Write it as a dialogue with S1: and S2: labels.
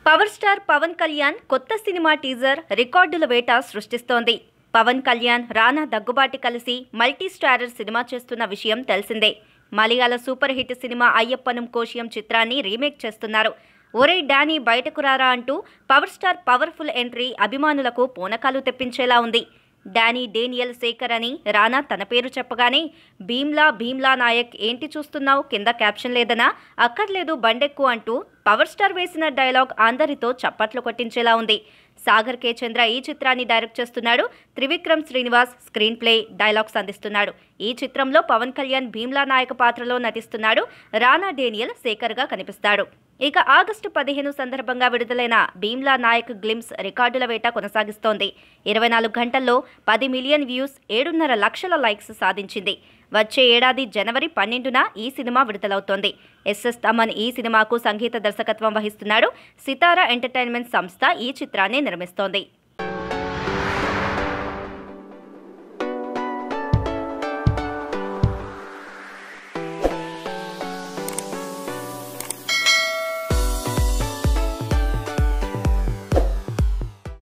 S1: power star Pawan Kalyan కొత్త cinema teaser రికార్డుల వేట సృష్టిస్తోంది పవన్ కళ్యాణ్ రానా దగ్గుబాటి కలిసి మల్టీ స్టారర్ సినిమా చేస్తున్న విషయం తెలిసిందే Malayalam super hit cinema Ayyappanum Koshiyum చిత్రాన్ని రీమేక్ చేస్తున్నారు ఒరే డానీ బయటకు రారా అంటూ పవర్ స్టార్ పవర్ఫుల్ ఎంట్రీ అభిమానులకు పూనకాలు తెప్పించేలా ఉంది డానీ డేనియల్ శేఖర్ అని రానా తన పేరు చెప్పగానే భీమ్లా భీమ్లా నాయక్ ఏంటి చూస్తున్నావు కింద క్యాప్షన్ లేదనా అక్కర్లేదు బండెక్కు అంటూ పవర్ స్టార్ వేసిన డైలాగ్ అందరితో చప్పట్లు కొట్టించేలా ఉంది సాగర్ కే చంద్ర ఈ చిత్రాన్ని డైరెక్ట్ చేస్తున్నాడు Trivikram Srinivas screen play dialogues అందిస్తున్నాడు ఈ చిత్రంలో పవన్ కళ్యాణ్ భీమ్లా నాయక పాత్రలో నటిస్తున్నాడు రానా డేనియల్ శేఖర్గా కనిపిస్తాడు ఇక ఆగస్టు పదిహేను సందర్భంగా విడుదలైన భీమ్లా నాయక్ గ్లిమ్స్ రికార్డుల వేట కొనసాగిస్తోంది ఇరవై నాలుగు గంటల్లో పది మిలియన్ వ్యూస్ ఏడున్నర లక్షల లైక్స్ సాధించింది వచ్చే ఏడాది జనవరి పన్నెండున ఈ సినిమా విడుదలవుతోంది ఎస్ఎస్ తమన్ ఈ సినిమాకు సంగీత దర్శకత్వం వహిస్తున్నాడు సితారా ఎంటర్టైన్మెంట్ సంస్థ ఈ చిత్రాన్ని నిర్మిస్తోంది